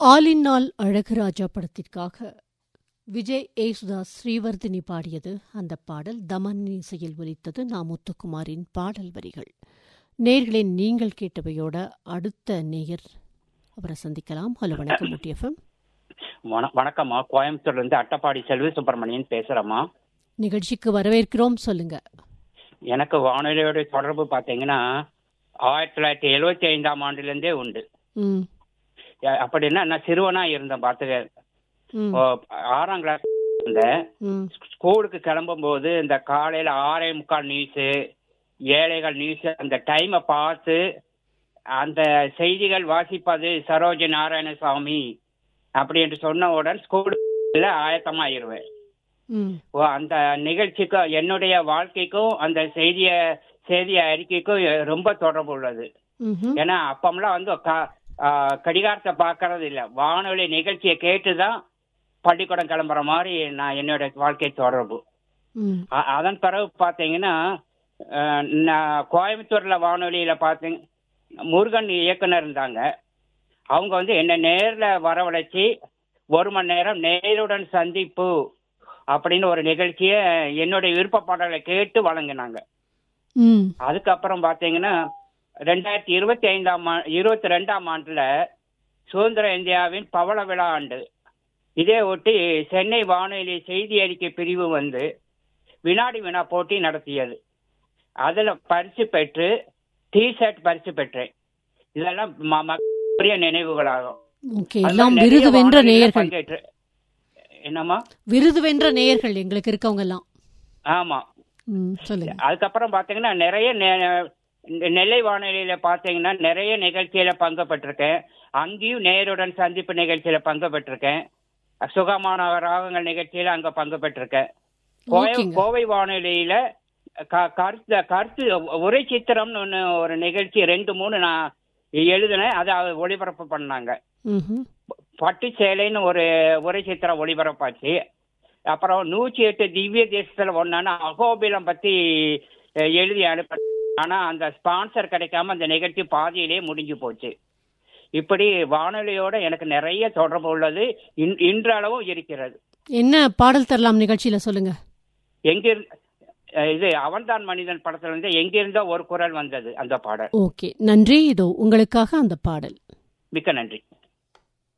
ஆலின் அழகுராஜா படத்திற்காக விஜய் ஏசுதாஸ் ஸ்ரீவர்தினி பாடியது அந்த பாடல் தமன் இசையில் ஒலித்தது நா முத்துக்குமாரின் பாடல் வரிகள் நேர்களின் நீங்கள் கேட்டவையோட அடுத்த நேயர் அவரை சந்திக்கலாம் ஹலோ வணக்கம் முட்டியஃபம் வண வணக்கம்மா கோயம்புத்தூர்ல இருந்து அட்டப்பாடி செல்வி சுப்பிரமணியன் பேசுறேம்மா நிகழ்ச்சிக்கு வரவேற்கிறோம் சொல்லுங்க எனக்கு வானொலியோட தொடர்பு பார்த்தீங்கன்னா ஆயிரத்தி தொள்ளாயிரத்தி எழுவத்தி ஐந்தாம் ஆண்டுலேருந்தே உண்டு ம் அ- அப்படின்னா நான் சிறுவனா இருந்தேன் பார்த்துக்க ம் ஓ, ஆறாம் கிளாஸ் இருந்தேன் ம் ஸ்கூலுக்கு கிளம்பும் போது இந்த காலையில ஆறே முக்கால் நியூஸு ஏழைகள் நியூஸ் அந்த டைமை பார்த்து அந்த செய்திகள் வாசிப்பது சரோஜ நாராயணசாமி அப்படி என்று சொன்னவுடன் ஸ்கூலுக்கு ஆயத்தமாயிருவேன் ம் ஓ, அந்த நிகழ்ச்சிக்கும் என்னுடைய வாழ்க்கைக்கும் அந்த செய்திய செய்தி அறிக்கைக்கும் ரொம்ப தொடர்பு உள்ளது ம்ஹும். ஏன்னா அப்பம்லாம் வந்து க- ஆ, கடிகாரத்தை பார்க்கறது இல்லை வானொலி நிகழ்ச்சியை கேட்டு தான் பள்ளிக்கூடம் கிளம்புற மாதிரி நான் என்னுடைய வாழ்க்கை தொடர்பு ம் அ- அதன் பிறகு பார்த்தீங்கன்னா ஆ, நான் கோயம்புத்தூர்ல வானொலியில பார்த்தீங்க முருகன் இயக்குனர் இருந்தாங்க அவங்க வந்து என்னை நேர்ல வரவழைச்சி ஒரு மணி நேரம் நேருடன் சந்திப்பு அப்படின்னு ஒரு நிகழ்ச்சியை என்னுடைய விருப்ப பாடலை கேட்டு வழங்கினாங்க ம் அதுக்கப்புறம் பார்த்தீங்கன்னா ரெண்டாயிரத்தி இருபத்தி ஐந்தாம் ஆ இருபத்தி ரெண்டாம் ஆண்டுல சுதந்திர இந்தியாவின் பவள விழா ஆண்டு இதே ஒட்டி சென்னை வானொலி செய்தி அறிக்கை பிரிவு வந்து வினாடி வினா போட்டி நடத்தியது அதில் பரிசு பெற்று டி ஷர்ட் பரிசு பெற்றேன் இதெல்லாம் ம- மக்களுடைய நினைவுகளாகும் ஓகே அது எல்லாம் மாதிரி விருது நிறைய வென்ற வானொலியில நேயர்கள் பங்கேற்று என்னம்மா விருது வென்ற நேயர்கள் எங்களுக்கு இருக்கவங்க எல்லாம் ஆமா ம் சொல்லுங்க அதுக்கப்புறம் பாத்தீங்கன்னா நிறைய நெ- இந்த நெல்லை வானொலியில பாத்தீங்கன்னா நிறைய நிகழ்ச்சியில பங்கு பெற்றிருக்கேன் அங்கேயும் நேருடன் சந்திப்பு நிகழ்ச்சியில பங்கு பெற்றிருக்கேன் சுகமான ராகங்கள் நிகழ்ச்சியில அங்க பங்கு பெற்றிருக்கேன் கோவை ஓகேங்க. கோவை வானொலியில க- கருத்து கருத்து உரை சித்திரம்னு ஒன்று ஒரு நிகழ்ச்சி ரெண்டு மூணு நான் எழுதினேன் அதை ஒளிபரப்பு பண்ணாங்க ம்ஹும். பட்டு சேலைன்னு ஒரு உரை சித்திரம் ஒளிபரப்பாச்சு அப்புறம் நூற்றி எட்டு திவ்ய தேசத்துல ஒன்னான அகோபிலம் பத்தி அஹ், எழுதி அனுப்ப ஆனா அந்த ஸ்பான்சர் கிடைக்காம அந்த நிகழ்ச்சி பாதியிலே முடிஞ்சு போச்சு இப்படி வானொலியோட எனக்கு நிறைய தொடர்பு உள்ளது இன்- இன்றளவும் இருக்கிறது என்ன பாடல் தரலாம் நிகழ்ச்சியில சொல்லுங்க எங்கிருந்த அஹ், இது அவன்தான் மனிதன் படத்துல இருந்து எங்கிருந்தோ ஒரு குரல் வந்தது அந்த பாடல் ஓகே நன்றி இதோ உங்களுக்காக அந்த பாடல் மிக்க நன்றி